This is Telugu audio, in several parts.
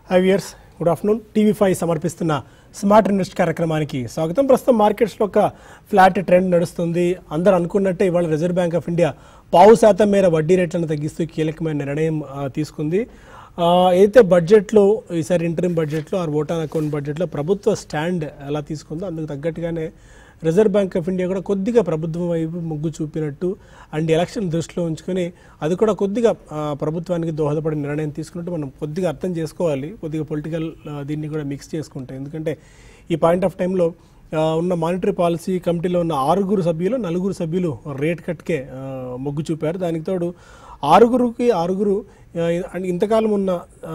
High years good afternoon TV five సమర్పిస్తున్న స్మార్ట్ ఇన్వెస్ట్ కార్యక్రమానికి స్వాగతం ప్రస్తుతం మార్కెట్స్లో ఒక ఫ్లాట్ ట్రెండ్ నడుస్తుంది అందరూ అనుకున్నట్టే ఇవాళ రిజర్వ్ బ్యాంక్ ఆఫ్ ఇండియా పావు శాతం మేర వడ్డీ రేట్లను తగ్గిస్తూ కీలకమైన నిర్ణయం ఆ, తీసుకుంది ఆ, అయితే బడ్జెట్లో ఈసారి ఇంటర్మ్ బడ్జెట్లో ఆర్ ఓటాన్ అకౌంట్ బడ్జెట్లో ప్రభుత్వ స్టాండ్ ఎలా తీసుకుందో అందుకు తగ్గట్టుగానే రిజర్వ్ బ్యాంక్ ఆఫ్ ఇండియా కూడా కొద్దిగా ప్రభుత్వం వైపు మొగ్గు చూపినట్టు అండ్ ఎలక్షన్ దృష్టిలో ఉంచుకొని అది కూడా కొద్దిగా ఆ, ప్రభుత్వానికి దోహదపడే నిర్ణయం తీసుకున్నట్టు మనం కొద్దిగా అర్థం చేసుకోవాలి కొద్దిగా పొలిటికల్ దీన్ని కూడా మిక్స్ చేసుకుంటాం ఎందుకంటే ఈ పాయింట్ ఆఫ్ టైంలో ఆ, ఉన్న మానిటరీ పాలసీ కమిటీలో ఉన్న ఆరుగురు సభ్యులు నలుగురు సభ్యులు రేట్ కట్కే ఆ, మొగ్గు చూపారు దానికి తోడు ఆరుగురికి ఆరుగురు ఆ, అండ్ ఇంతకాలం ఉన్న ఆ,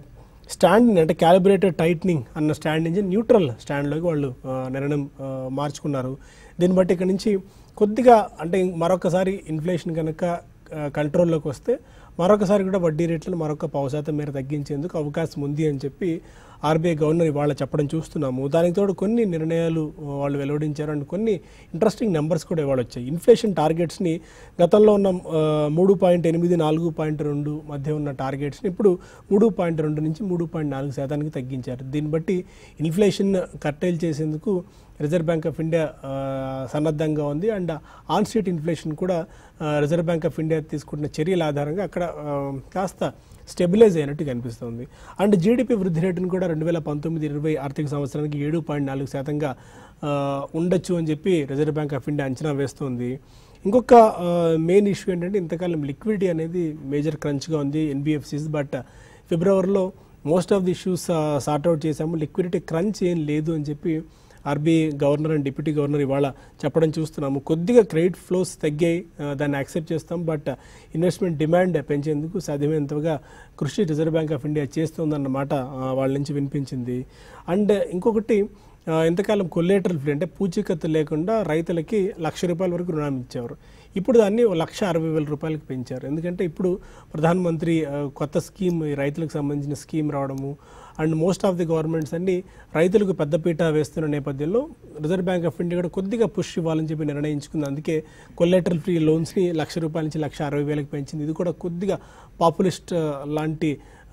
స్టాండ్ అంటే క్యాలిబ్రేటెడ్ టైట్నింగ్ అన్న స్టాండ్ నుంచి న్యూట్రల్ స్టాండ్లోకి వాళ్ళు ఆ, నిర్ణయం ఆ, మార్చుకున్నారు దీన్ని బట్టి ఇక్కడ నుంచి కొద్దిగా అంటే మరొకసారి ఇన్ఫ్లేషన్ కనుక ఆ, కంట్రోల్లోకి వస్తే మరొకసారి కూడా వడ్డీ రేట్లను మరొక పావు శాతం మేర తగ్గించేందుకు అవకాశం ఉంది అని చెప్పి ఆర్బీఐ గవర్నర్ ఇవాళ చెప్పడం చూస్తున్నాము దానికి తోడు కొన్ని నిర్ణయాలు ఆ, వాళ్ళు వెలువడించారు అండ్ కొన్ని ఇంట్రెస్టింగ్ నెంబర్స్ కూడా ఇవాళ వచ్చాయి ఇన్ఫ్లేషన్ టార్గెట్స్ని గతంలో ఉన్న ఆ, మూడు పాయింట్ ఎనిమిది నాలుగు పాయింట్ రెండు మధ్య ఉన్న టార్గెట్స్ని ఇప్పుడు మూడు పాయింట్ రెండు నుంచి మూడు పాయింట్ నాలుగు శాతానికి తగ్గించారు దీన్ని బట్టి ఇన్ఫ్లేషన్ కట్టేలు చేసేందుకు రిజర్వ్ బ్యాంక్ ఆఫ్ ఇండియా ఆ, సన్నద్ధంగా ఉంది అండ్ ఆన్ స్ట్రీట్ ఇన్ఫ్లేషన్ కూడా ఆ, రిజర్వ్ బ్యాంక్ ఆఫ్ ఇండియా తీసుకుంటున్న చర్యల ఆధారంగా అక్కడ ఆ, కాస్త స్టెబిలైజ్ అయినట్టు కనిపిస్తుంది అండ్ జీడిపి వృద్ధి రేటును కూడా రెండు వేల పంతొమ్మిది ఇరవై ఆర్థిక సంవత్సరానికి ఏడు పాయింట్ నాలుగు శాతంగా ఆ, ఉండొచ్చు అని చెప్పి రిజర్వ్ బ్యాంక్ ఆఫ్ ఇండియా అంచనా వేస్తుంది ఇంకొక మెయిన్ ఇష్యూ ఏంటంటే ఇంతకాలం లిక్విడిటీ అనేది మేజర్ క్రంచ్గా ఉంది ఎన్బిఎఫ్సిస్ బట్ ఫిబ్రవరిలో most of the issues sort out చేశాము లిక్విడిటీ క్రంచ్ ఏం లేదు అని చెప్పి RBI governor and deputy governor ఇవాళ చెప్పడం చూస్తున్నాము కొద్దిగా క్రెడిట్ ఫ్లోస్ తగ్గాయి ఆ, దాన్ని యాక్సెప్ట్ చేస్తాం బట్ ఇన్వెస్ట్మెంట్ డిమాండ్ పెంచేందుకు సాధ్యమైనంతగా కృషి రిజర్వ్ బ్యాంక్ ఆఫ్ ఇండియా చేస్తుందన్నమాట ఆ, వాళ్ళ నుంచి వినిపించింది అండ్ ఇంకొకటి ఆ, ఇంతకాలం కొల్లేటరల్ ఫ్రీ అంటే పూచీకత్తు లేకుండా రైతులకి లక్ష రూపాయల వరకు రుణం ఇచ్చేవారు ఇప్పుడు దాన్ని ఓ లక్ష అరవై వేల రూపాయలకు పెంచారు ఎందుకంటే ఇప్పుడు ప్రధానమంత్రి ఆ, కొత్త స్కీమ్ ఈ రైతులకు సంబంధించిన స్కీమ్ రావడము and most of the governments అన్ని రైతులకు పెద్దపీట వేస్తున్న నేపథ్యంలో రిజర్వ్ బ్యాంక్ ఆఫ్ ఇండియా కూడా కొద్దిగా పుష్ ఇవ్వాలని చెప్పి నిర్ణయించుకుంది అందుకే కొల్లేటరల్ ఫ్రీ లోన్స్ని లక్ష రూపాయల నుంచి లక్ష అరవై వేలకు పెంచింది ఇది కూడా కొద్దిగా పాపులిస్ట్ ఆ, లాంటి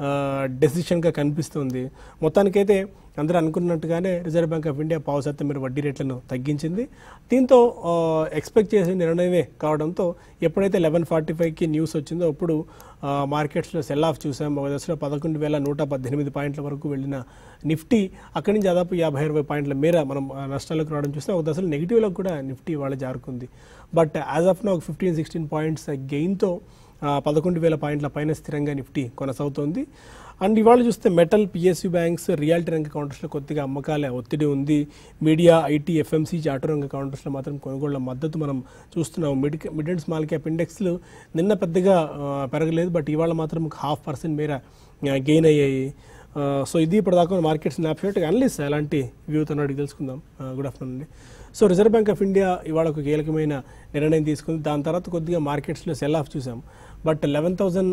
డెసిషన్గా కనిపిస్తుంది మొత్తానికైతే అందరూ అనుకున్నట్టుగానే రిజర్వ్ బ్యాంక్ ఆఫ్ ఇండియా పావు శాతం మేర వడ్డీ రేట్లను తగ్గించింది దీంతో ఎక్స్పెక్ట్ చేసిన నిర్ణయమే కావడంతో ఎప్పుడైతే లెవెన్ ఫార్టీ ఫైవ్కి న్యూస్ వచ్చిందో అప్పుడు ఆ, మార్కెట్స్లో సెల్ ఆఫ్ చూసాం ఒక దశలో పదకొండు వేల నూట పద్దెనిమిది పాయింట్ల వరకు వెళ్ళిన నిఫ్టీ అక్కడి నుంచి దాదాపు యాభై అరవై పాయింట్ల మేర మనం ఆ, నష్టాలకు రావడం చూస్తే ఒక దశలో నెగిటివ్లో కూడా నిఫ్టీ వాళ్ళ జారుకుంది బట్ యాజ్ ఆఫ్ నో ఒక ఫిఫ్టీన్ సిక్స్టీన్ పాయింట్స్ గెయిన్తో పదకొండు వేల పాయింట్ల పైన స్థిరంగా నిఫ్టీ కొనసాగుతోంది అండ్ ఇవాళ చూస్తే మెటల్ పిఎస్యు బ్యాంక్స్ రియాలిటీ రంగ కౌంటర్స్లో కొద్దిగా అమ్మకాల ఒత్తిడి ఉంది మీడియా ఐటీ ఎఫ్ఎంసీ ఆటో రంగ కౌంటర్స్లో మాత్రం కొనుగోళ్ల మద్దతు మనం చూస్తున్నాం mid mid and small cap ఇండెక్స్లు నిన్న పెద్దగా ఆ, పెరగలేదు బట్ ఇవాళ మాత్రం ఒక హాఫ్ పర్సెంట్ మేర గెయిన్ అయ్యాయి ఆ, సో ఇది ఇప్పటిదాకా మార్కెట్ స్నాప్షాట్ అనలిస్ట్ ఎలాంటి వ్యూతో అడిగి తెలుసుకుందాం గుడ్ ఆఫ్టర్నూన్ అండి so Reserve Bank of India ఇవాళ ఒక కీలకమైన నిర్ణయం తీసుకుంది దాని తర్వాత కొద్దిగా మార్కెట్స్లో సెల్ ఆఫ్ చూసాం బట్ లెవెన్ థౌజండ్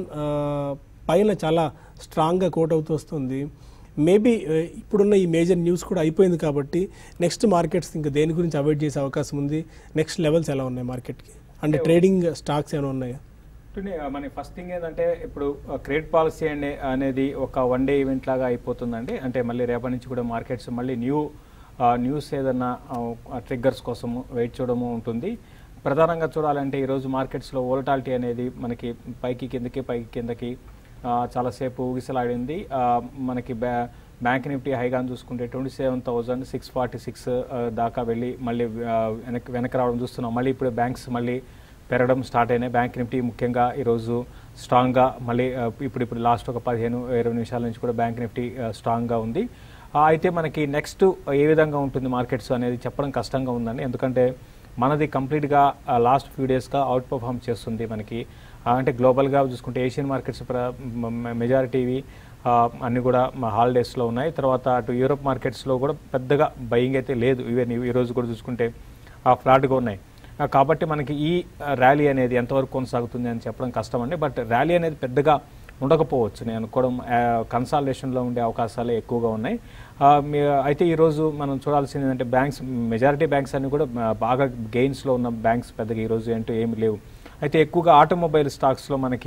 పైన చాలా స్ట్రాంగ్గా కోట్ అవుతూ వస్తుంది మేబీ ఇప్పుడున్న ఈ మేజర్ న్యూస్ కూడా అయిపోయింది కాబట్టి నెక్స్ట్ మార్కెట్స్ ఇంకా దేని గురించి అవాయిడ్ చేసే అవకాశం ఉంది నెక్స్ట్ లెవెల్స్ ఎలా ఉన్నాయి మార్కెట్కి అంటే ట్రేడింగ్ స్టాక్స్ ఏమైనా ఉన్నాయా టునే, ఆ, మన ఫస్ట్ థింగ్ ఏంటంటే ఇప్పుడు క్రెడిట్ పాలసీ అనే అనేది ఒక వన్ డే ఈవెంట్ లాగా అయిపోతుందండి అంటే మళ్ళీ రేపటి నుంచి కూడా మార్కెట్స్ మళ్ళీ న్యూ న్యూస్ ఏదన్నా ట్రిగ్గర్స్ కోసం వెయిట్ చేయడము ఉంటుంది ప్రధానంగా చూడాలంటే ఈరోజు మార్కెట్స్లో వోలటాలిటీ అనేది మనకి పైకి కిందకి పైకి కిందకి ఆ, చాలాసేపు ఊగిసలాడింది ఆ, మనకి బ్యా బ్యాంక్ నిఫ్టీ హైగా చూసుకుంటే twenty seven thousand six forty six దాకా వెళ్ళి మళ్ళీ ఆ, వెనక్కి వెనక్కి రావడం చూస్తున్నాం మళ్ళీ ఇప్పుడు బ్యాంక్స్ మళ్ళీ పెరగడం స్టార్ట్ అయినాయి బ్యాంక్ నిఫ్టీ ముఖ్యంగా ఈరోజు స్ట్రాంగ్గా మళ్ళీ ఆ, ఇప్పుడు ఇప్పుడు లాస్ట్ ఒక పదిహేను ఇరవై నిమిషాల నుంచి కూడా బ్యాంక్ నిఫ్టీ ఆ, స్ట్రాంగ్గా ఉంది ఆ, అయితే మనకి నెక్స్ట్ ఏ విధంగా ఉంటుంది మార్కెట్స్ అనేది చెప్పడం కష్టంగా ఉందండి ఎందుకంటే మనది కంప్లీట్గా లాస్ట్ ఫ్యూ డేస్గా అవుట్ పర్ఫామ్ చేస్తుంది మనకి ఆ, అంటే గ్లోబల్గా చూసుకుంటే ఏషియన్ మార్కెట్స్ మెజారిటీవి అన్నీ కూడా మా హాలిడేస్లో ఉన్నాయి తర్వాత అటు యూరోప్ మార్కెట్స్లో కూడా పెద్దగా బయింగ్ అయితే లేదు ఈవెన్ ఈ రోజు కూడా చూసుకుంటే ఆ ఫ్లాట్గా ఉన్నాయి ఆ, కాబట్టి మనకి ఈ ర్యాలీ అనేది ఎంతవరకు కొనసాగుతుంది అని చెప్పడం కష్టం అండి బట్ ర్యాలీ అనేది పెద్దగా ఉండకపోవచ్చు నేను అనుకోవడం కన్సాలిడేషన్లో ఉండే అవకాశాలే ఎక్కువగా ఉన్నాయి ఆ, మీ- అయితే ఈరోజు మనం చూడాల్సింది ఏంటంటే బ్యాంక్స్ మెజారిటీ బ్యాంక్స్ అన్ని కూడా ఆ, బాగా గెయిన్స్లో ఉన్న బ్యాంక్స్ పెద్దగా ఈరోజు ఏంటో ఏమి లేవు అయితే ఎక్కువగా ఆటోమొబైల్ స్టాక్స్లో మనకి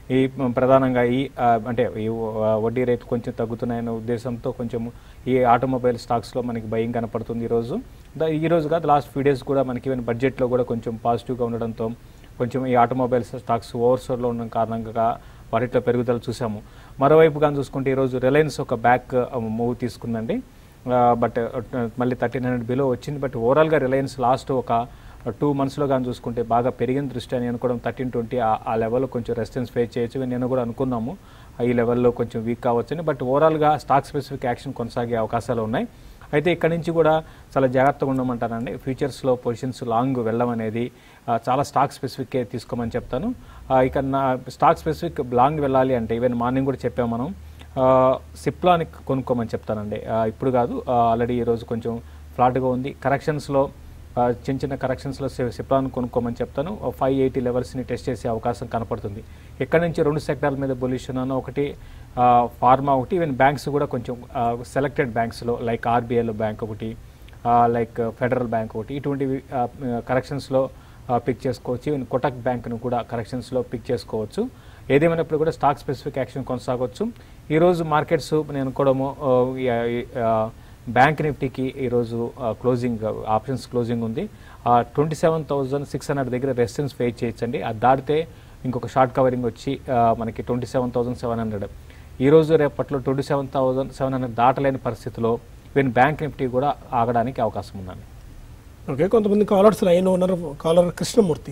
ఈ ప్రధానంగా ఈ ఆ, అంటే ఈ ఆ, వడ్డీ రేటు కొంచెం తగ్గుతున్నాయనే ఉద్దేశంతో కొంచెం ఈ ఆటోమొబైల్ స్టాక్స్లో మనకి భయం కనపడుతుంది ఈరోజు దా- ఈ రోజు కాదు లాస్ట్ ఫ్యూ డేస్ కూడా మనకి ఈవెన్ బడ్జెట్లో కూడా కొంచెం పాజిటివ్గా ఉండడంతో కొంచెం ఈ ఆటోమొబైల్ స్టాక్స్ ఓవర్సోర్లో ఉన్న కారణంగా వాటిలో పెరుగుదల చూసాము మరోవైపుగా చూసుకుంటే ఈరోజు రిలయన్స్ ఒక బ్యాక్ మూవ్ తీసుకుందండి బట్ మళ్ళీ థర్టీన్ హండ్రెడ్ బిలో వచ్చింది బట్ ఓవరాల్గా రిలయన్స్ లాస్ట్ ఒక టూ మంత్స్లో కానీ చూసుకుంటే బాగా పెరిగిన దృష్టి అని అనుకోవడం థర్టీన్ ట్వంటీ ఆ లెవెల్లో కొంచెం రెసిస్టెన్స్ ఫేస్ చేయొచ్చు ఇవి నేను కూడా అనుకున్నాము ఈ లెవెల్లో కొంచెం వీక్ కావచ్చని బట్ ఓవరాల్గా స్టాక్ స్పెసిఫిక్ యాక్షన్ కొనసాగే అవకాశాలు ఉన్నాయి అయితే ఇక్కడ నుంచి కూడా చాలా జాగ్రత్తగా ఉండమంటానండి ఫ్యూచర్స్లో పొజిషన్స్ లాంగ్ వెళ్ళడం అనేది ఆ, చాలా స్టాక్ స్పెసిఫిక్కే తీసుకోమని చెప్తాను ఆ, ఇక నా స్టాక్ స్పెసిఫిక్ లాంగ్ వెళ్ళాలి అంటే ఈవెన్ మార్నింగ్ కూడా చెప్పాము మనం సిప్లాని కొనుక్కోమని చెప్తానండి ఆ, ఇప్పుడు కాదు ఆల్రెడీ ఈరోజు కొంచెం ఫ్లాట్గా ఉంది కరెక్షన్స్లో చిన్న చిన్న కరెక్షన్స్లో సిప్లాన్ కొనుక్కోమని చెప్తాను ఫైవ్ ఎయిటీ లెవెల్స్ని టెస్ట్ చేసే అవకాశం కనపడుతుంది ఇక్కడ నుంచి రెండు సెక్టార్ల మీద బులిష్ ఉన్నాను ఒకటి ఫార్మా ఒకటి ఈవెన్ బ్యాంక్స్ కూడా కొంచెం సెలెక్టెడ్ బ్యాంక్స్లో లైక్ ఆర్బీఐలో బ్యాంక్ ఒకటి లైక్ ఫెడరల్ బ్యాంక్ ఒకటి ఇటువంటివి కరెక్షన్స్లో పిక్ చేసుకోవచ్చు ఈవెన్ కొటక్ బ్యాంక్ను కూడా కరెక్షన్స్లో పిక్ చేసుకోవచ్చు ఏదేమైనప్పుడు కూడా స్టాక్ స్పెసిఫిక్ యాక్షన్ కొనసాగవచ్చు ఈరోజు మార్కెట్స్ నేను అనుకోవడము ఆ, ఈ- ఈ, ఆ, బ్యాంక్ నిఫ్టీకి ఈరోజు ఆ, క్లోజింగ్ ఆప్షన్స్ క్లోజింగ్ ఉంది twenty seven thousand six hundred దగ్గర రెసిస్టెన్స్ ఫేస్ చేయొచ్చండి అది దాటితే ఇంకొక షార్ట్ కవరింగ్ వచ్చి ఆ, మనకి twenty seven thousand seven hundred ఈ రోజు రేపట్లో twenty seven thousand seven hundred దాటలేని పరిస్థితిలో ఈవెన్ బ్యాంక్ నిఫ్టీ కూడా ఆగడానికి అవకాశం ఉందండి ఓకే కొంతమంది కాలర్స్ లైన్ ఉన్నారు కాలర్ కృష్ణమూర్తి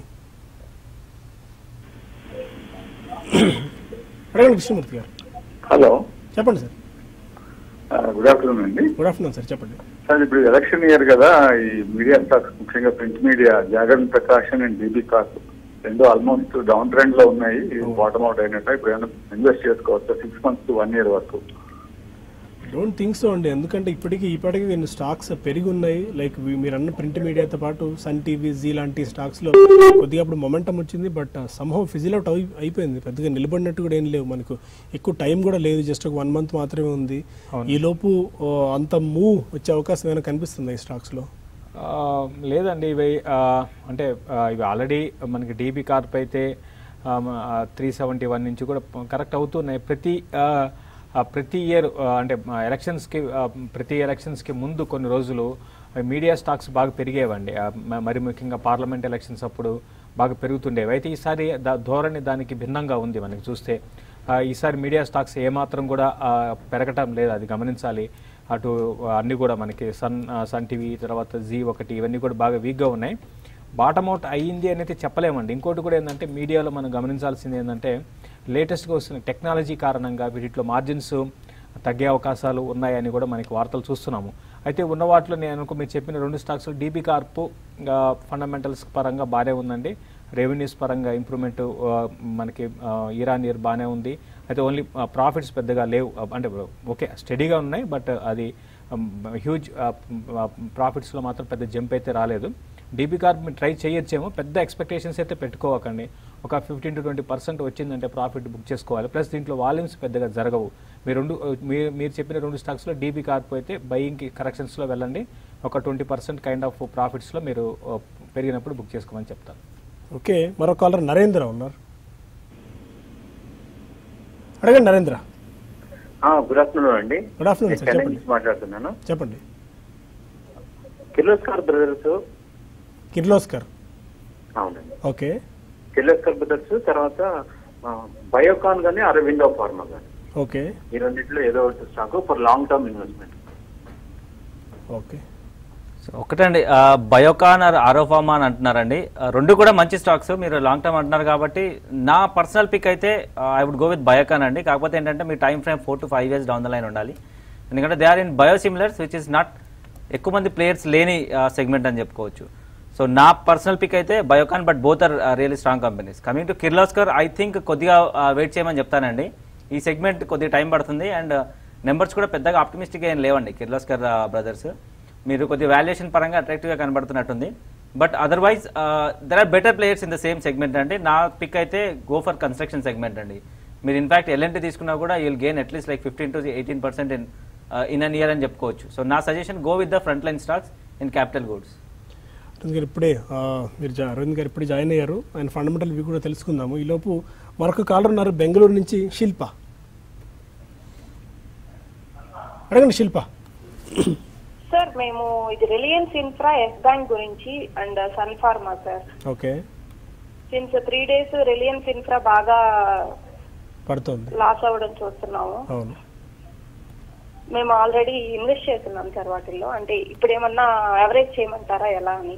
అడగండి కృష్ణమూర్తి గారు హలో చెప్పండి సార్ గుడ్ ఆఫ్టర్నూన్ అండి గుడ్ ఆఫ్టర్నూన్ సార్ చెప్పండి సార్ ఇప్పుడు ఎలక్షన్ ఇయర్ కదా ఈ మీడియా స్టాక్స్ ముఖ్యంగా print media Jagran Prakashan and DB కాస్ట్ రెండు ఆల్మోస్ట్ డౌన్ ట్రెండ్ లో ఉన్నాయి బాటమ్ అవుట్ అయినట్టు ఇప్పుడు ఏమైనా ఇన్వెస్ట్ చేసుకోవచ్చు six months to one year వరకు డోంట్ థింక్ సో అండి ఎందుకంటే ఇప్పటికీ ఇప్పటికీ వీళ్ళు స్టాక్స్ పెరిగి ఉన్నాయి లైక్ వీ- మీరు అన్న ప్రింట్ మీడియాతో పాటు సన్ టీవీ జీ లాంటి స్టాక్స్లో కొద్దిగా అప్పుడు మొమెంటం వచ్చింది బట్ సంభవం ఫిజిల్ అవుట్ అయి అయిపోయింది పెద్దగా నిలబడినట్టు కూడా ఏం లేవు మనకు ఎక్కువ టైం కూడా లేదు జస్ట్ ఒక వన్ మంత్ మాత్రమే ఉంది ఈ లోపు ఓ, అంత మూవ్ వచ్చే అవకాశం ఏమైనా కనిపిస్తుంది ఈ స్టాక్స్లో ఆ, లేదండి ఇవి ఆ, అంటే ఆ, ఇవి ఆల్రెడీ మనకి డీబీ కార్ప్ అయితే త్రీ సెవెంటీ వన్ నుంచి కూడా కరెక్ట్ అవుతున్నాయి ప్రతి ఆ, ఆ, ప్రతి ఇయర్ అంటే ఆ, ఎలక్షన్స్కి ఆ, ప్రతి ఎలక్షన్స్కి ముందు కొన్ని రోజులు మీడియా స్టాక్స్ బాగా పెరిగేవండి ఆ, మ- మరి ముఖ్యంగా పార్లమెంట్ ఎలక్షన్స్ అప్పుడు బాగా పెరుగుతుండేవి అయితే ఈసారి దా ధోరణి దానికి భిన్నంగా ఉంది మనకి చూస్తే ఆ, ఈసారి మీడియా స్టాక్స్ ఏమాత్రం కూడా ఆ, పెరగటం లేదు అది గమనించాలి అటు అన్నీ కూడా మనకి సన్ ఆ, సన్ టీవీ తర్వాత జీ ఒకటి ఇవన్నీ కూడా బాగా వీక్గా ఉన్నాయి బాటమ్ అవుట్ అయ్యింది అనేది చెప్పలేమండి ఇంకోటి కూడా ఏంటంటే మీడియాలో మనం గమనించాల్సింది ఏంటంటే లేటెస్ట్గా వస్తున్న టెక్నాలజీ కారణంగా వీటిలో మార్జిన్స్ తగ్గే అవకాశాలు ఉన్నాయని కూడా మనకి వార్తలు చూస్తున్నాము అయితే ఉన్న వాటిలో నేను అనుకో మీరు చెప్పిన రెండు స్టాక్స్ డీబీ కార్ప్ ఫండమెంటల్స్ పరంగా బాగానే ఉందండి రెవెన్యూస్ పరంగా ఇంప్రూవ్మెంట్ మనకి ఇరాన్ ఇయర్ బాగానే ఉంది అయితే ఓన్లీ ప్రాఫిట్స్ పెద్దగా లేవు ఆ, అంటే ఓకే స్టడీగా ఉన్నాయి బట్ అది హ్యూజ్ ప్రాఫిట్స్లో మాత్రం పెద్ద జంప్ అయితే రాలేదు డీబీ కార్ప్ మీరు ట్రై చేయొచ్చేమో పెద్ద ఎక్స్పెక్టేషన్స్ అయితే పెట్టుకోవకండి ఒక ఫిఫ్టీన్ టు ట్వంటీ పర్సెంట్ వచ్చిందంటే ప్రాఫిట్ బుక్ చేసుకోవాలి ప్లస్ దీంట్లో వాల్యూమ్స్ పెద్దగా జరగవు మీరు రెండు మీరు మీరు చెప్పిన రెండు స్టాక్స్లో డీబీ కార్ప్ అయితే బయింగ్కి కరెక్షన్స్లో వెళ్ళండి ఒక ట్వంటీ పర్సెంట్ కైండ్ ఆఫ్ ప్రాఫిట్స్లో మీరు ఆ, పెరిగినప్పుడు బుక్ చేసుకోమని చెప్తాను ఓకే మరో కాలర్ నరేంద్ర ఉన్నారు అడగండి నరేంద్ర గుడ్ ఆఫ్టర్నూన్ అండి గుడ్ ఆఫ్టర్నూన్ సార్ చెన్నై చెప్పండి నుంచి మాట్లాడుతున్నాను చెప్పండి కిర్లోస్కర్ బ్రదర్స్ కిర్లోస్కర్ అవునండి ఓకే కిర్లోస్కర్ బ్రదర్స్ తర్వాత ఆ, బయోకాన్ గానీ అరవిందో ఫార్మా గానీ ఓకే ఈ రెండిట్లో ఏదో ఒకటి stock for long term investment okay so ఒకటండి ఆ, బయోకాన్ ఆర్ ఆరోఫామా అని అంటున్నారండి ఆ, రెండు కూడా మంచి స్టాక్స్ మీరు లాంగ్ టర్మ్ అంటున్నారు కాబట్టి నా పర్సనల్ పిక్ అయితే I would go with Biocon అండి కాకపోతే ఏంటంటే మీ time frame four to five years down the line ఉండాలి ఎందుకంటే they are in biosimilars which is not ఎక్కువ మంది ప్లేయర్స్ లేని సెగ్మెంట్ అని చెప్పుకోవచ్చు సో నా పర్సనల్ పిక్ అయితే Biocon but both are really strong companies coming to Kirloskar I think కొద్దిగా వెయిట్ చేయమని చెప్తానండి ఈ సెగ్మెంట్ కొద్దిగా టైం పడుతుంది అండ్ నెంబర్స్ కూడా పెద్దగా ఆప్టిమిస్టిక్ ఏం లేవండి కిర్లోస్కర్ బ్రదర్స్ మీరు కొద్ది వాల్యుయేషన్ పరంగా అట్రాక్టివ్గా కనబడుతున్నట్టుంది but otherwise there are better players in the same segment అండి నా పిక్ అయితే గో ఫర్ కన్స్ట్రక్షన్ సెగ్మెంట్ అండి మీరు ఇన్ఫాక్ట్ ఎల్ఎన్టీ తీసుకున్నా కూడా you'll gain at least like fifteen to eighteen percent in in an year అని చెప్పుకోవచ్చు సో నా suggestion go with the front line stocks in capital goods Aravind garu ఇప్పుడే ఆ, మీరు జా- అరవింద్ గారు ఇప్పుడే జాయిన్ అయ్యారు ఆయన ఫండమెంటల్ వ్యూ కూడా తెలుసుకుందాము ఈలోపు మరొక కాలర్ ఉన్నారు బెంగళూరు నుంచి శిల్ప అడగండి శిల్ప సార్ మేము ఇది రిలయన్స్ ఇన్ఫ్రా ఎస్ బ్యాంక్ గురించి and Sun Pharma sir okay since three days Reliance Infra బాగా పడుతోంది లాస్ అవ్వడం చూస్తున్నాము అవును మేము ఆల్రెడీ ఇన్వెస్ట్ చేస్తున్నాం సార్ వాటిల్లో అంటే ఇప్పుడు ఏమన్నా ఎవరేజ్ చేయమంటారా ఎలా అని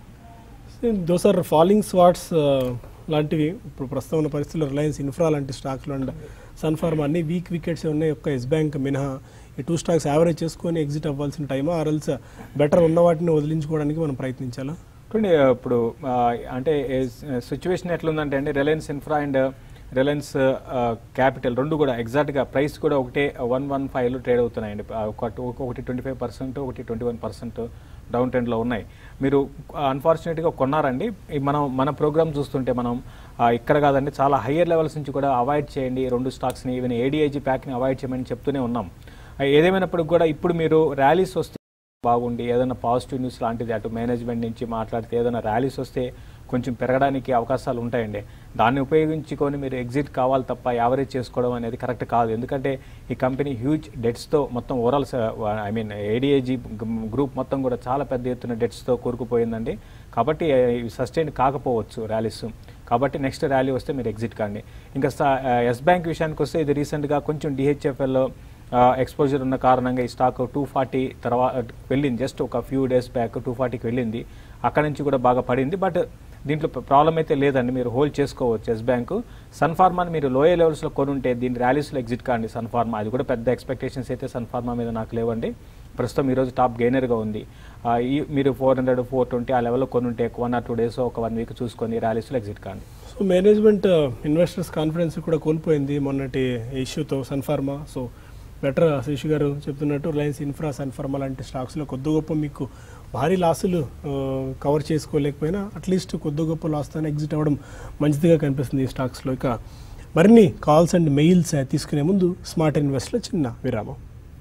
దోస్ ఆర్ ఫాలింగ్ స్వాట్స్ లాంటివి ఇప్పుడు ప్రస్తుతం ఉన్న పరిస్థితుల్లో రిలయన్స్ ఇన్ఫ్రా లాంటి స్టాక్లు అండ్ సన్ఫార్మ్ అన్ని వీక్ వికెట్స్ ఉన్నాయి ఒక్క ఎస్ బ్యాంక్ మినహా ఈ టూ స్టాక్స్ యావరేజ్ చేసుకొని ఎగ్జిట్ అవ్వాల్సిన టైమా ఆర్ఎల్స్ బెటర్ ఉన్న వాటిని వదిలించుకోవడానికి మనం ప్రయత్నించాలా చూడండి ఇప్పుడు ఆ, అంటే సిచ్యువేషన్ ఎట్లుందంటే అండి Reliance Infra and Reliance Capital రెండు కూడా ఎగ్జాక్ట్గా ప్రైస్ కూడా ఒకటే వన్ వన్ ఫైవ్లో ట్రేడ్ అవుతున్నాయండి ఆ, ఒకటి ఒకటి ట్వంటీ ఫైవ్ పర్సెంట్ ఒకటి ట్వంటీ వన్ పర్సెంట్ డౌన్ ట్రెండ్లో ఉన్నాయి మీరు అన్ఫార్చునేట్గా కొన్నారండి ఈ మనం మన ప్రోగ్రామ్ చూస్తుంటే మనం ఆ, ఇక్కడ కాదండి చాలా హయ్యర్ లెవెల్స్ నుంచి కూడా అవాయిడ్ చేయండి రెండు స్టాక్స్ని ఈవెన్ ఏడిఐజీ ప్యాక్ని అవాయిడ్ చేయమని చెప్తూనే ఉన్నాం ఆ, ఏదేమైనప్పటికి కూడా ఇప్పుడు మీరు ర్యాలీస్ వస్తే బాగుండి ఏదైనా పాజిటివ్ న్యూస్ లాంటిది అటు మేనేజ్మెంట్ నుంచి మాట్లాడితే ఏదైనా ర్యాలీస్ వస్తే కొంచెం పెరగడానికి అవకాశాలు ఉంటాయండి దాన్ని ఉపయోగించుకొని మీరు ఎగ్జిట్ కావాలి తప్ప యావరేజ్ చేసుకోవడం అనేది కరెక్ట్ కాదు ఎందుకంటే ఈ కంపెనీ హ్యూజ్ డెట్స్తో మొత్తం overall I mean ADAG group మొత్తం కూడా చాలా పెద్ద ఎత్తున డెట్స్తో కూరుకుపోయిందండి కాబట్టి సస్టైన్ కాకపోవచ్చు ర్యాలీస్ కాబట్టి నెక్స్ట్ ర్యాలీ వస్తే మీరు ఎగ్జిట్ కాండి ఇంకా ఎస్ బ్యాంక్ విషయానికి వస్తే ఇది రీసెంట్గా కొంచెం డిహెచ్ఎఫ్ఎల్లో ఎక్స్పోజర్ ఉన్న కారణంగా ఈ స్టాక్ టూ ఫార్టీ తర్వాత వెళ్ళింది జస్ట్ ఒక ఫ్యూ డేస్ బ్యాక్ టూ ఫార్టీకి వెళ్ళింది అక్కడ నుంచి కూడా బాగా పడింది బట్ దీంట్లో ప్రాబ్లం అయితే లేదండి మీరు హోల్డ్ చేసుకోవచ్చు ఎస్ బ్యాంకు సన్ ఫార్మాని మీరు లోయర్ లెవెల్స్లో కొనుంటే దీని ర్యాలీస్లో ఎగ్జిట్ కాండి సన్ ఫార్మా అది కూడా పెద్ద ఎక్స్పెక్టేషన్స్ అయితే సన్ ఫార్మా మీద నాకు లేవండి ప్రస్తుతం ఈరోజు టాప్ గెయినర్గా ఉంది ఆ, ఈ మీరు ఫోర్ హండ్రెడ్ ఫోర్ ట్వంటీ ఆ లెవెల్లో కొనుంటే వన్ ఆర్ టూ డేస్ ఒక వన్ వీక్ చూసుకొని ర్యాలీస్లో ఎగ్జిట్ కాండి సో మేనేజ్మెంట్ ఇన్వెస్టర్స్ కాన్ఫిడెన్స్ కూడా కోల్పోయింది మొన్నటి ఇష్యూతో Sun Pharma so better Seshu garu చెప్తున్నట్టు రిలయన్స్ ఇన్ఫ్రా సన్ఫార్మా లాంటి స్టాక్స్లో కొద్ది గొప్ప మీకు భారీ లాసులు కవర్ చేసుకోలేకపోయినా అట్లీస్ట్ కొద్ది గొప్ప లాస్తో ఎగ్జిట్ అవ్వడం మంచిదిగా కనిపిస్తుంది ఈ స్టాక్స్లో ఇక మరిన్ని కాల్స్ అండ్ మెయిల్స్ తీసుకునే ముందు స్మార్ట్ ఇన్వెస్ట్లో చిన్న విరామం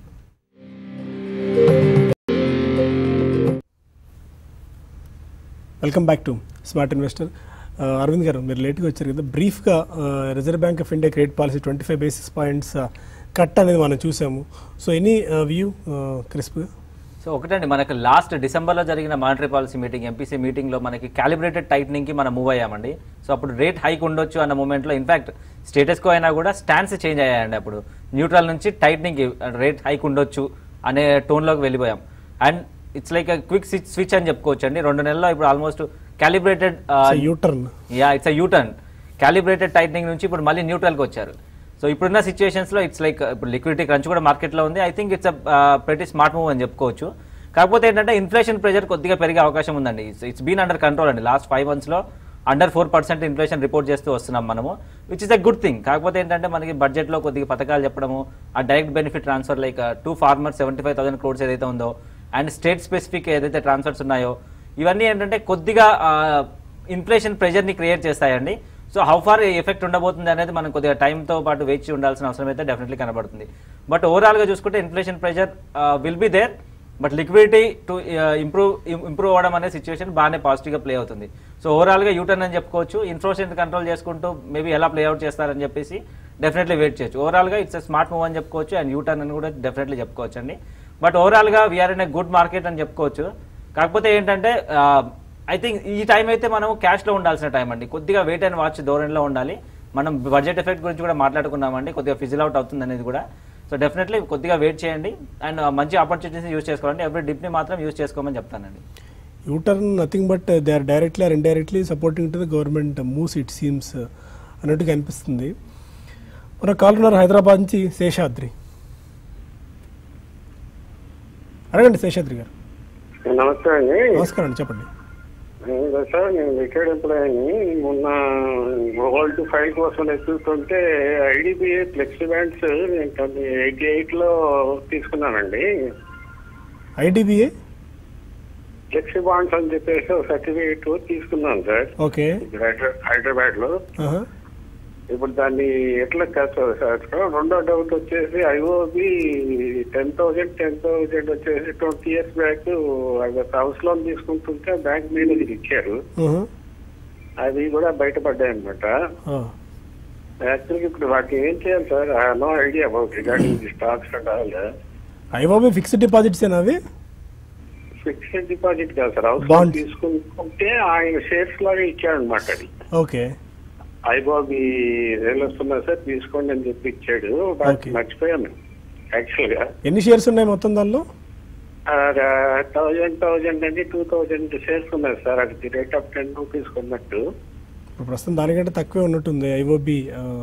welcome back to smart investor ఆ, అరవింద్ గారు మీరు లేట్గా వచ్చారు కదా బ్రీఫ్గా Reserve Bank of India credit policy twenty five basis points cut అనేది మనం చూసాము సో ఎనీ వ్యూ క్రిస్ప్గా సో ఒకటండి మనకు లాస్ట్ డిసెంబర్లో జరిగిన మానిటరీ పాలసీ మీటింగ్ ఎంపీసీ మీటింగ్లో మనకి క్యాలిబ్రేటెడ్ టైట్నింగ్కి మనం మూవ్ అయ్యామండి సో అప్పుడు రేట్ హైక్ ఉండొచ్చు అన్న మూమెంట్లో ఇన్ఫాక్ట్ స్టేటస్ కో అయినా కూడా స్టాన్స్ చేంజ్ అయ్యాయండి అప్పుడు న్యూట్రల్ నుంచి టైట్నింగ్ రేట్ హైక్ ఉండొచ్చు అనే టోన్లోకి వెళ్ళిపోయాం and it's like quick switch switch అని చెప్పుకోవచ్చు అండి రెండు నెలల్లో ఇప్పుడు almost calibrated U turn yeah it's a U turn calibrated tightening నుంచి ఇప్పుడు మళ్ళీ న్యూట్రల్కి వచ్చారు సో ఇప్పుడున్న సిచ్యువేషన్స్లో ఇట్స్ లైక్ ఇప్పుడు లిక్విడిటీ క్రంచ్ కూడా మార్కెట్లో ఉంది I think it's pretty smart move అని చెప్పుకోవచ్చు కాకపోతే ఏంటంటే ఇన్ఫ్లేషన్ ప్రెషర్ కొద్దిగా పెరిగే అవకాశం ఉందండి ఇట్స్ బీన్ అండర్ కంట్రోల్ అండి లాస్ట్ ఫైవ్ మంత్స్లో under four percent inflation report చేస్తూ వస్తున్నాం మనము which is a good thing కాకపోతే ఏంటంటే మనకి బడ్జెట్లో కొద్దిగా పథకాలు చెప్పడము ఆ direct benefit transfer like to farmer seventy five thousand crores ఏదైతే ఉందో అండ్ స్టేట్ స్పెసిఫిక్ ఏదైతే ట్రాన్స్ఫర్స్ ఉన్నాయో ఇవన్నీ ఏంటంటే కొద్దిగా ఇన్ఫ్లేషన్ ప్రెషర్ని క్రియేట్ చేస్తాయండి సో హౌ ఫార్ ఎఫెక్ట్ ఉండబోతుంది అనేది మనం కొద్దిగా టైంతో పాటు వేచి ఉండాల్సిన అవసరం అయితే డెఫినెట్లీ కనబడుతుంది బట్ ఓవరాల్గా చూసుకుంటే inflation pressure will be there but liquidity to improve improve అవ్వడం అనే సిచ్యువేషన్ బాగానే పాజిటివ్గా ప్లే అవుతుంది సో ఓవరాల్గా యూటర్న్ అని చెప్పుకోవచ్చు ఇన్ఫ్లేషన్ కంట్రోల్ చేసుకుంటూ మేబీ ఎలా ప్లే అవుట్ చేస్తారని చెప్పేసి డెఫినెట్లీ వెయిట్ చేయొచ్చు ఓవరాల్గా ఇట్స్ స్మార్ట్ మూవ్ అని చెప్పుకోవచ్చు అండ్ యూటర్న్ అని కూడా డెఫినెట్లీ చెప్పుకోవచ్చు అండి బట్ ఓవరాల్గా we're in a good market అని చెప్పుకోవచ్చు కాకపోతే ఏంటంటే ఐ థింక్ ఈ టైం అయితే మనం క్యాష్లో ఉండాల్సిన టైం అండి కొద్దిగా వెయిట్ అండ్ వాచ్ ధోరణిలో ఉండాలి మనం బడ్జెట్ ఎఫెక్ట్ గురించి కూడా మాట్లాడుకున్నామండి కొద్దిగా ఫిజిల్ అవుట్ అవుతుంది అనేది కూడా సో డెఫినెట్లీ కొద్దిగా వెయిట్ చేయండి అండ్ మంచి ఆపర్చునిటీస్ యూస్ చేసుకోవాలంటే ఎవ్రీ డిప్ని మాత్రం యూస్ చేసుకోమని చెప్తానండి U turn nothing but they are directly or indirectly supporting to the government moves it seems అన్నట్టుగా అనిపిస్తుంది మన కాల్ ఉన్నారు హైదరాబాద్ నుంచి శేషాద్రి అడగండి శేషాద్రి గారు నమస్తే అండి నమస్కారం అండి చెప్పండి ఇంకా సార్ నేను రిటైర్డ్ ఎంప్లాయీని మొన్న గోల్డ్ ఫైల్ కోసం చూస్తుంటే ఐడిబిఐ ఫ్లెక్సీ బ్యాండ్స్ నేను ఎయిటీ ఎయిట్ లో తీసుకున్నానండి ఐడిబిఏ ఫ్లెక్సీ బాండ్స్ అని చెప్పేసి ఒక సర్టిఫికేట్ తీసుకున్నాను సార్ ఓకే హైదరాబాద్ లో ఇప్పుడు దాన్ని ఎట్లా చేస్తారు సార్ రెండో డౌట్ వచ్చేసి IOB ten thousand ten thousand వచ్చేసి twenty years back house loan తీసుకుంటుంటే బ్యాంక్ మేనేజర్ ఇచ్చారు మ్మ్. అవి కూడా బయటపడ్డాయి అనమాట ఆ. యాక్చువల్గా ఇప్పుడు వాటిని ఏం చేయాలి sir I no idea about regarding the stocks and all ఐబాబీ ఫిక్స్డ్ డిపాజిట్స్ ఏనా అవి ఫిక్స్డ్ డిపాజిట్ కాదు సార్ హౌస్ లోన్ Bonds. తీసుకుంటే ఆయన షేర్స్ లాగా ఇచ్చాడు అనమాట అది ఓకే ఐబాబీ రేలు వస్తున్నా సార్ తీసుకోండి అని చెప్పి ఇచ్చాడు Okay. బట్ మర్చిపోయాను యాక్చువల్ గా ఎన్ని షేర్స్ ఉన్నాయి మొత్తం దానిలో థౌజండ్ థౌజండ్ అంటే టూ థౌజండ్ షేర్స్ ఉన్నాయి సార్ అది రేట్ ఆఫ్ టెన్ రూపీస్ కొన్నట్టు ఇప్పుడు ప్రస్తుతం దానికంటే తక్కువే ఉన్నట్టుంది ఐఓబి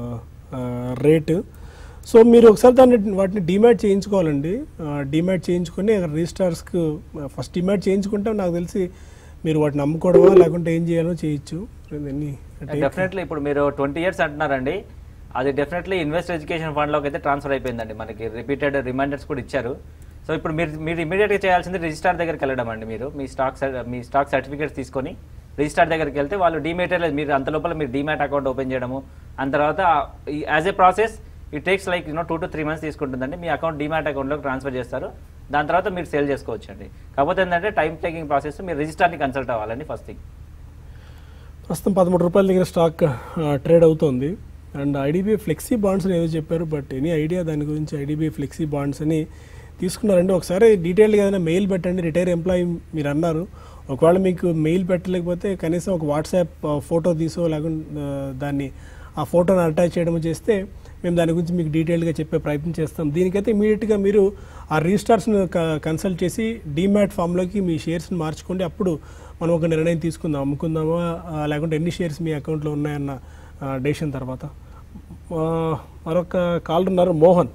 రేటు సో మీరు ఒకసారి దాన్ని వాటిని డిమాట్ చేయించుకోవాలండి డిమాట్ చేయించుకొని రిజిస్టార్స్కి ఫస్ట్ డిమాట్ చేయించుకుంటే నాకు తెలిసి మీరు వాటిని అమ్ముకోవడమా లేకుంటే ఏం చేయాలో చేయొచ్చు ఎన్ని డెఫినెట్లీ ఇప్పుడు మీరు ట్వంటీ ఇయర్స్ అంటున్నారండి అది డెఫినెట్లీ ఇన్వెస్ట్ ఎడ్యుకేషన్ ఫండ్లోకి అయితే ట్రాన్స్ఫర్ అయిపోయిందండి మనకి రిపీటెడ్ రిమైండర్స్ కూడా ఇచ్చారు సో ఇప్పుడు మీరు మీరు ఇమీడియట్గా చేయాల్సింది రిజిస్టార్ దగ్గరికి వెళ్ళడం అండి మీరు మీ స్టాక్ సర్- మీ స్టాక్ సర్టిఫికేట్స్ తీసుకొని రిజిస్టార్ దగ్గరికి వెళ్తే వాళ్ళు డిమేటర్లేదు మీరు అంత లోపల మీరు డిమాట్ అకౌంట్ ఓపెన్ చేయడము అంత తర్వాత as a process it takes like you know two to three months తీసుకుంటుందండి మీ అకౌంట్ డిమాట్ అకౌంట్లోకి ట్రాన్స్ఫర్ చేస్తారు దాని తర్వాత మీరు సేల్ చేసుకోవచ్చు అండి కాకపోతే ఏంటంటే టైం టేకింగ్ ప్రాసెస్ మీరు రిజిస్టార్ని కన్సల్ట్ అవ్వాలండి ఫస్ట్ థింగ్ ప్రస్తుతం పదమూడు రూపాయల దగ్గర స్టాక్ ట్రేడ్ అవుతోంది అండ్ ఐడిబిఐ ఫ్లెక్సీ బాండ్స్ అని ఏదో చెప్పారు బట్ ఎనీ ఐడియా దాని గురించి ఐడిబిఐ ఫ్లెక్సీ బాండ్స్ అని తీసుకున్నారండి ఒకసారి డీటెయిల్గా ఏదైనా మెయిల్ పెట్టండి రిటైర్ ఎంప్లాయీ మీరు అన్నారు ఒకవేళ మీకు మెయిల్ పెట్టలేకపోతే కనీసం ఒక వాట్సాప్ ఫోటో తీసో లేకుంటే ఆ, దాన్ని ఆ ఫోటోని అటాచ్ చేయడం చేస్తే మేము దాని గురించి మీకు డీటెయిల్గా చెప్పే ప్రయత్నం చేస్తాం దీనికైతే ఇమీడియట్గా మీరు ఆ రిజిస్టార్స్ని కన్సల్ట్ చేసి డీమ్యాట్ ఫామ్లోకి మీ షేర్స్ని మార్చుకోండి అప్పుడు మనం ఒక నిర్ణయం తీసుకుందాం అమ్ముకుందామా ఆ, లేకుంటే ఎన్ని షేర్స్ మీ అకౌంట్లో ఉన్నాయన్న డేషన్ తర్వాత ఆ, మరొక కాల్ ఉన్నారు మోహన్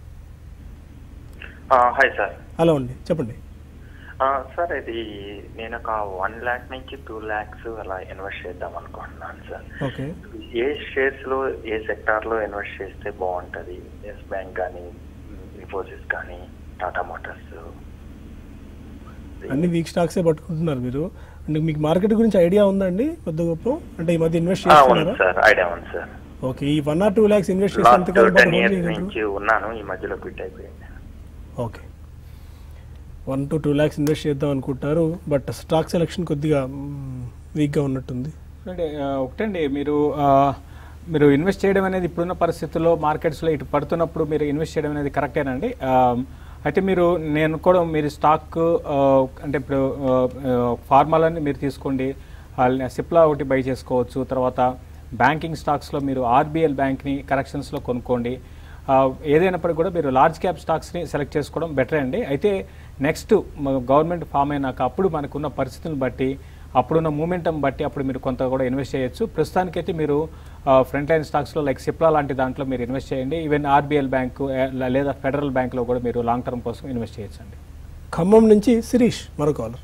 హాయ్ సార్ హలో అండి చెప్పండి సార్ ఇది నేను ఒక వన్ ల్యాక్ నుంచి టూ ల్యాక్స్ అలా ఇన్వెస్ట్ చేద్దాం అనుకుంటున్నాను సార్ ఓకే ఏ షేర్స్ లో ఏ సెక్టార్ లో ఇన్వెస్ట్ చేస్తే బాగుంటది ఎస్ బ్యాంక్ కానీ ఇన్ఫోసిస్ కానీ టాటా మోటార్స్ అన్ని వీక్ స్టాక్సే పట్టుకుంటున్నారు మీరు అంటే మీకు మార్కెట్ గురించి ఐడియా ఉందండి కొద్ది గొప్ప అంటే ఈ మధ్య ఇన్వెస్ట్ ఉంది చేస్తున్నారా సార్ ఐడియా ఉంది సార్ ఓకే ఈ one or two lakhs invest చేసి లాస్ట్ ఎంతకాలం పాటు టెన్ hold ఇయర్స్ చేయగలరు నుంచి ఉన్నాను ఈ మధ్యలో క్విట్ అయిపోయింది okay one to two lakhs invest చేద్దాం అనుకుంటారు బట్ స్టాక్ సెలెక్షన్ కొద్దిగా వీక్గా ఉన్నట్టుంది అంటే ఆ, ఒకటండి మీరు ఆ, మీరు ఇన్వెస్ట్ చేయడం అనేది ఇప్పుడున్న పరిస్థితుల్లో మార్కెట్స్లో ఇటు పడుతున్నప్పుడు మీరు ఇన్వెస్ట్ చేయడం అనేది కరెక్టేనండి ఆ, అయితే మీరు నేను కూడా మీరు స్టాక్ ఆ, అంటే ఇప్పుడు ఫార్మాలని మీరు తీసుకోండి ఆ, సిప్లా ఒకటి బై చేసుకోవచ్చు తర్వాత బ్యాంకింగ్ స్టాక్స్లో మీరు ఆర్బిఎల్ బ్యాంక్ని కరెక్షన్స్లో కొనుక్కోండి ఆ, ఏదైనప్పటికీ కూడా మీరు లార్జ్ క్యాప్ స్టాక్స్ని సెలెక్ట్ చేసుకోవడం బెటర్ అండి అయితే నెక్స్ట్ గవర్నమెంట్ ఫామ్ అయినాక అప్పుడు మనకున్న పరిస్థితులను బట్టి అప్పుడున్న మూమెంటం బట్టి అప్పుడు మీరు కొంత కూడా ఇన్వెస్ట్ చేయొచ్చు ప్రస్తుతానికైతే మీరు ఫ్రంట్ లైన్ స్టాక్స్లో లైక్ సిప్లా లాంటి దాంట్లో మీరు ఇన్వెస్ట్ చేయండి ఈవెన్ ఆర్బీఎల్ బ్యాంకు లేదా ఫెడరల్ బ్యాంక్లో కూడా మీరు లాంగ్ టర్మ్ కోసం ఇన్వెస్ట్ చేయొచ్చు అండి ఖమ్మం నుంచి శిరీష్ మరో కాలర్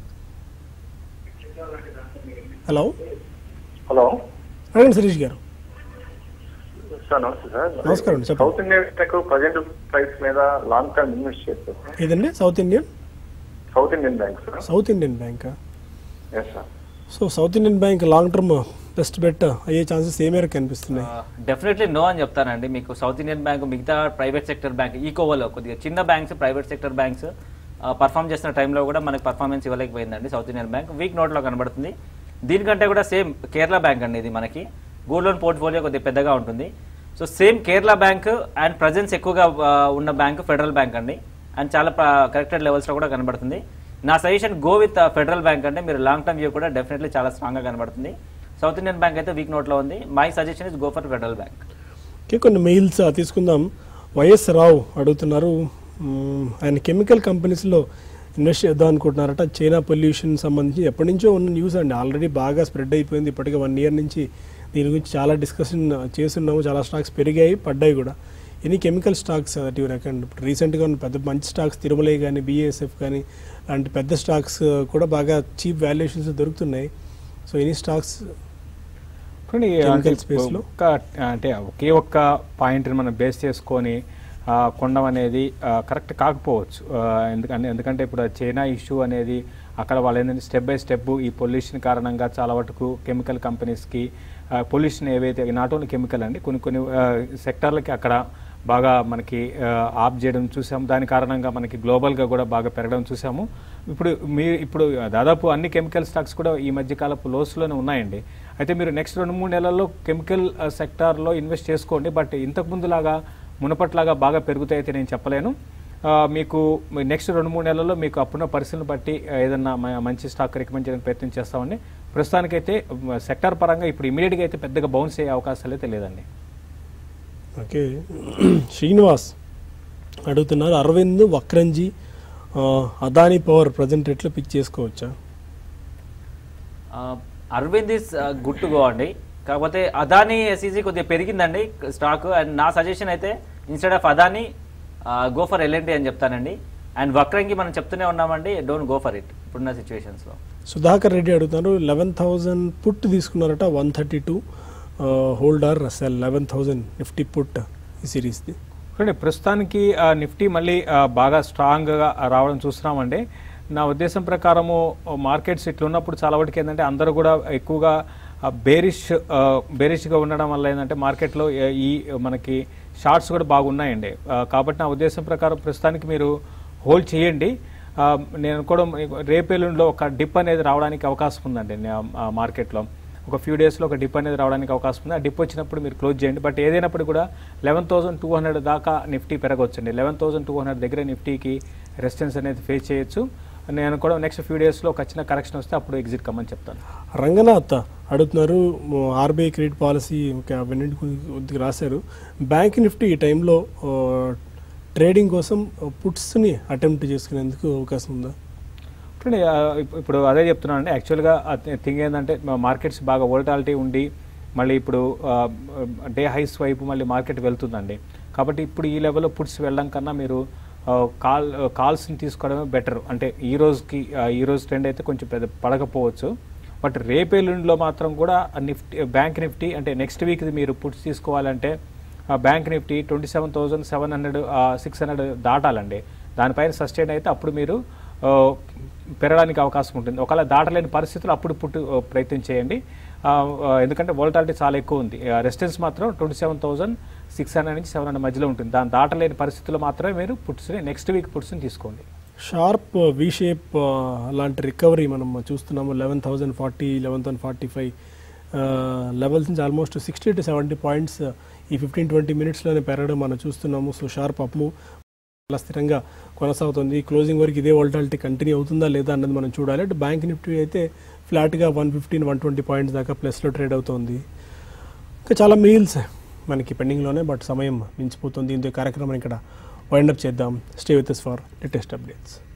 హలో హలో అడగండి శిరీష్ గారు సార్ నమస్తే సార్ నమస్కారం అండి, చెప్పండి. South Indian tech present price మీద లాంగ్ టర్మ్ ఇన్వెస్ట్ చేస్తారు సార్ ఏదండి South Indian South Indian Bank sir South Indian బ్యాంకా yes sir so South Indian Bank long term best bet అయ్యే ఛాన్సెస్ ఏ మేరకు కనిపిస్తున్నాయి డెఫినెట్లీ నో అని చెప్తానండి మీకు సౌత్ ఇండియన్ బ్యాంక్ మిగతా ప్రైవేట్ సెక్టర్ బ్యాంక్ ఈకోవలో కొద్దిగా చిన్న banks private sector banks perform చేస్తున్న టైంలో కూడా మనకి పర్ఫార్మెన్స్ ఇవ్వలేకపోయిందండి సౌత్ ఇండియన్ బ్యాంక్ వీక్ నోట్లో కనబడుతుంది దీనికంటే కూడా సేమ్ కేరళ బ్యాంక్ అండి ఇది మనకి గోల్డ్ లోన్ పోర్ట్ఫోలియో కొద్దిగా పెద్దగా ఉంటుంది so same Kerala bank and presence ఎక్కువగా ఆ, ఉన్న బ్యాంక్ ఫెడరల్ బ్యాంక్ అండి అండ్ చాలా కరెక్టెడ్ లెవెల్స్లో కూడా కనబడుతుంది నా suggestion go with Federal Bank అంటే మీరు లాంగ్ టర్మ్ వ్యూ కూడా డెఫినెట్లీ చాలా స్ట్రాంగ్గా కనబడుతుంది సౌత్ ఇండియన్ బ్యాంక్ అయితే వీక్ నోట్లో ఉంది my suggestion is go for Federal Bank okay కొన్ని మెయిల్స్ తీసుకుందాం వైఎస్ రావు అడుగుతున్నారు మ్మ్, ఆయన కెమికల్ కంపెనీస్లో ఇన్వెస్ట్ చేద్దాం అనుకుంటున్నారట చైనా పొల్యూషన్ సంబంధించి ఎప్పటి నుంచో ఉన్న న్యూస్ అండి ఆల్రెడీ బాగా స్ప్రెడ్ అయిపోయింది ఇప్పటికే వన్ ఇయర్ నుంచి దీని గురించి చాలా డిస్కషన్ చేస్తున్నాము చాలా స్టాక్స్ పెరిగాయి పడ్డాయి కూడా any chemical stocks that you recommend ఇప్పుడు రీసెంట్గా ఉన్న పెద్ద మంచి స్టాక్స్ తిరుమలై కానీ బీఏఎస్ఎఫ్ కానీ లాంటి పెద్ద స్టాక్స్ కూడా బాగా చీప్ వాల్యుయేషన్స్ దొరుకుతున్నాయి సో ఎనీ స్టాక్స్ చూడండి Chemical అంటే space లో? ఒక్క అంటే ఒకే ఒక్క పాయింట్ని మనం బేస్ చేసుకొని ఆ, కొనడం అనేది కరెక్ట్ కాకపోవచ్చు ఆ, ఎందుకంటే ఎందుకంటే ఇప్పుడు ఆ చైనా ఇష్యూ అనేది అక్కడ వాళ్ళు ఏంటంటే స్టెప్ బై స్టెప్ ఈ పొల్యూషన్ కారణంగా చాలా వరకు కెమికల్ కంపెనీస్కి పొల్యూషన్ ఏవైతే నాట్ ఓన్లీ కెమికల్ అండి కొన్ని కొన్ని సెక్టార్లకి అక్కడ బాగా మనకి ఆ, ఆఫ్ చేయడం చూసాం దాని కారణంగా మనకి గ్లోబల్గా కూడా బాగా పెరగడం చూసాము ఇప్పుడు మీ ఇప్పుడు దాదాపు అన్ని కెమికల్ స్టాక్స్ కూడా ఈ మధ్య కాలపు లోస్లోనే ఉన్నాయండి అయితే మీరు నెక్స్ట్ రెండు మూడు నెలల్లో కెమికల్ సెక్టార్లో ఇన్వెస్ట్ చేసుకోండి బట్ ఇంతకు ముందులాగా మునపట్లాగా బాగా పెరుగుతాయితే నేను చెప్పలేను ఆ, మీకు నెక్స్ట్ రెండు మూడు నెలల్లో మీకు అప్పుడున్న పరిస్థితిని బట్టి ఆ, ఏదన్నా మ- మంచి స్టాక్ రికమెండ్ చేయడానికి ప్రయత్నం చేస్తామండి ప్రస్తుతానికైతే సెక్టార్ పరంగా ఇప్పుడు ఇమీడియట్గా అయితే పెద్దగా బౌన్స్ అయ్యే అవకాశాలు అయితే లేదండి ఓకే శ్రీనివాస్ అడుగుతున్నారు అరవింద్ వక్రంజీ ఆ, అదానీ పవర్ ప్రజెంట్ రేట్లో పిక్ చేసుకోవచ్చా Arvind is good to go అండి కాకపోతే అదానీ ఎస్ఈజీ కొద్దిగా పెరిగిందండి స్టాక్ అండ్ నా సజెషన్ అయితే instead of Adani go for LNT అని చెప్తానండి అండ్ వక్రంగి మనం చెప్తూనే ఉన్నామండి డోంట్ గో ఫర్ ఇట్ ఇప్పుడున్న సిచ్యువేషన్స్లో సుధాకర్ రెడ్డి అడుగుతున్నారు లెవెన్ థౌజండ్ పుట్ తీసుకున్నారట one thirty two holder sell eleven thousand Nifty put ఈ సిరీస్ది చూడండి ప్రస్తుతానికి ఆ, నిఫ్టీ మళ్ళీ ఆ, బాగా స్ట్రాంగ్గా రావడం చూస్తున్నామండి నా ఉద్దేశం ప్రకారము మార్కెట్స్ ఇట్లా ఉన్నప్పుడు చాలా వరకు ఏంటంటే అందరూ కూడా ఎక్కువగా బేరిష్ బేరిష్గా ఉండడం వల్ల ఏంటంటే మార్కెట్లో ఏ- ఈ మనకి షార్ట్స్ కూడా బాగున్నాయండి ఆ, కాబట్టి నా ఉద్దేశం ప్రకారం ప్రస్తుతానికి మీరు హోల్డ్ చేయండి ఆ, నేను కూడా రేపేలుండిలో ఒక డిప్ అనేది రావడానికి అవకాశం ఉందండి నే- ఆ మార్కెట్లో ఒక ఫ్యూ డేస్లో ఒక డిప్ అనేది రావడానికి అవకాశం ఉంది ఆ డిప్ వచ్చినప్పుడు మీరు క్లోజ్ చేయండి బట్ ఏదైనప్పుడు కూడా లెవెన్ థౌసండ్ టూ హండ్రెడ్ దాకా నిఫ్టీ పెరగవచ్చండి లెవెన్ థౌసండ్ టూ హండ్రెడ్ దగ్గర నిఫ్టీకి రెసిస్టెన్స్ అనేది ఫేస్ చేయొచ్చు నేను కూడా నెక్స్ట్ ఫ్యూ డేస్లో ఒక చిన్న కరెక్షన్ వస్తే అప్పుడు ఎగ్జిట్ కమ్మని చెప్తాను రంగనాథ్ అడుగుతున్నారు ఆర్బీఐ క్రెడిట్ పాలసీ ఓకే అవన్నీ కొద్దిగా రాశారు బ్యాంక్ నిఫ్టీ ఈ టైంలో ఆ, ట్రేడింగ్ కోసం పుట్స్ని అటెంప్ట్ చేసుకునేందుకు అవకాశం ఉందా చూడండి ఆ, ఇప్- ఇప్పుడు అదే చెప్తున్నాను అండి యాక్చువల్గా థింగ్ ఏంటంటే మార్కెట్స్ బాగా వోల్టాలిటీ ఉండి మళ్ళీ ఇప్పుడు డే హైస్ వైపు మళ్ళీ మార్కెట్ వెళ్తుందండి కాబట్టి ఇప్పుడు ఈ లెవెల్లో పుట్స్ వెళ్ళడం కన్నా మీరు ఆ, కాల్ కాల్స్ని తీసుకోవడమే బెటర్ అంటే ఈ రోజుకి ఆ, ఈ రోజు ట్రెండ్ అయితే కొంచెం పెద్ద పడకపోవచ్చు బట్ రేపేలుండిలో మాత్రం కూడా నిఫ్టీ బ్యాంక్ నిఫ్టీ అంటే నెక్స్ట్ వీక్ మీరు పుట్స్ తీసుకోవాలంటే ఆ, bank Nifty twenty seven thousand seven hundred six hundred దాటాలండి దానిపైన సస్టైన్ అయితే అప్పుడు మీరు ఆ, పెరగడానికి అవకాశం ఉంటుంది ఒకవేళ దాటలేని పరిస్థితులు అప్పుడు పుట్టు ఆ, ప్రయత్నం చేయండి ఆ, ఆ, ఎందుకంటే వోల్టాలిటీ చాలా ఎక్కువ ఉంది రెసిస్టెన్స్ మాత్రం twenty seven thousand six hundred నుంచి సెవెన్ హండ్రెడ్ మధ్యలో ఉంటుంది దాన్ని దాటలేని పరిస్థితుల్లో మాత్రమే మీరు పుట్స్ని నెక్స్ట్ వీక్ పుట్స్ని తీసుకోండి షార్ప్ వి షేప్ లాంటి రికవరీ మనం చూస్తున్నాము eleven thousand forty eleven thousand forty five levels నుంచి almost sixty to seventy points ఈ ఫిఫ్టీన్ ట్వంటీ మినిట్స్లోనే పెరగడం మనం చూస్తున్నాము సో షార్ప్ అప్ మూవ్ చాలా స్థిరంగా కొనసాగుతుంది క్లోజింగ్ వరకు ఇదే వోల్టాలిటీ కంటిన్యూ అవుతుందా లేదా అన్నది మనం చూడాలి అటు బ్యాంక్ నిఫ్టీ అయితే ఫ్లాట్గా one fifteen one twenty points దాకా ప్లస్లో ట్రేడ్ అవుతుంది ఇంకా చాలా మీల్స్ మనకి పెండింగ్లోనే బట్ సమయం మించిపోతుంది దీంతో ఈ కార్యక్రమం ఇక్కడ వైండప్ చేద్దాం stay with for latest updates